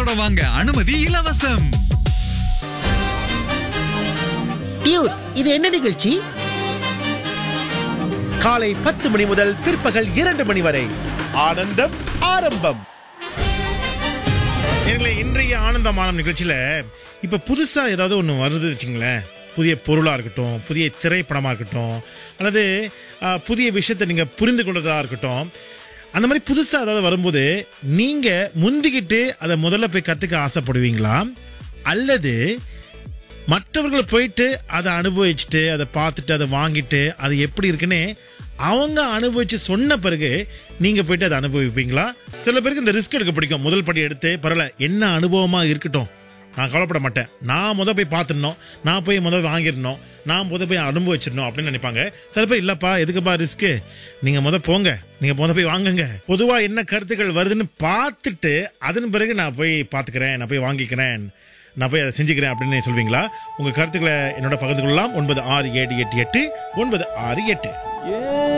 குடும்பத்தோட வாங்க அனுமதி இலவசம் டியூட் இது என்ன நிகழ்ச்சி காலை பத்து மணி முதல் பிற்பகல் இரண்டு மணி வரை ஆனந்தம் ஆரம்பம் எங்களை இன்றைய ஆனந்தமான நிகழ்ச்சியில இப்ப புதுசா ஏதாவது ஒன்று வருது வச்சுங்களேன் புதிய பொருளா இருக்கட்டும் புதிய திரைப்படமா இருக்கட்டும் அல்லது ஆ, புதிய விஷயத்தை நீங்க புரிந்து கொள்றதா இருக்கட்டும் அந்த மாதிரி புதுசா ஏதாவது வரும்போது நீங்க முந்திக்கிட்டு அதை முதல்ல போய் கத்துக்க ஆசைப்படுவீங்களா அல்லது மற்றவர்கள் போயிட்டு அதை அனுபவிச்சுட்டு அதை பார்த்துட்டு அதை வாங்கிட்டு அது எப்படி இருக்குன்னு அவங்க அனுபவிச்சு சொன்ன பிறகு நீங்க போயிட்டு அதை அனுபவிப்பீங்களா சில பேருக்கு இந்த ரிஸ்க் எடுக்க பிடிக்கும் முதல் படி எடுத்து பரவாயில்ல என்ன அனுபவமா இருக்கட்டும் நான் கவலைப்பட மாட்டேன் நான் முத போய் பார்த்துடணும் நான் போய் முத வாங்கிடணும் நான் முத போய் அனுபவிச்சிடணும் அப்படின்னு நினைப்பாங்க சில பேர் இல்லப்பா எதுக்குப்பா ரிஸ்க் நீங்க முத போங்க நீங்க முத போய் வாங்குங்க பொதுவா என்ன கருத்துக்கள் வருதுன்னு பார்த்துட்டு அதன் பிறகு நான் போய் பார்த்துக்கிறேன் நான் போய் வாங்கிக்கிறேன் நான் போய் அதை செஞ்சுக்கிறேன் அப்படின்னு சொல்வீங்களா உங்க கருத்துக்களை என்னோட பகிர்ந்து கொள்ளலாம் ஒன்பது ஆறு ஏழு எட்டு எட்டு ஒன்பது ஆறு எட்டு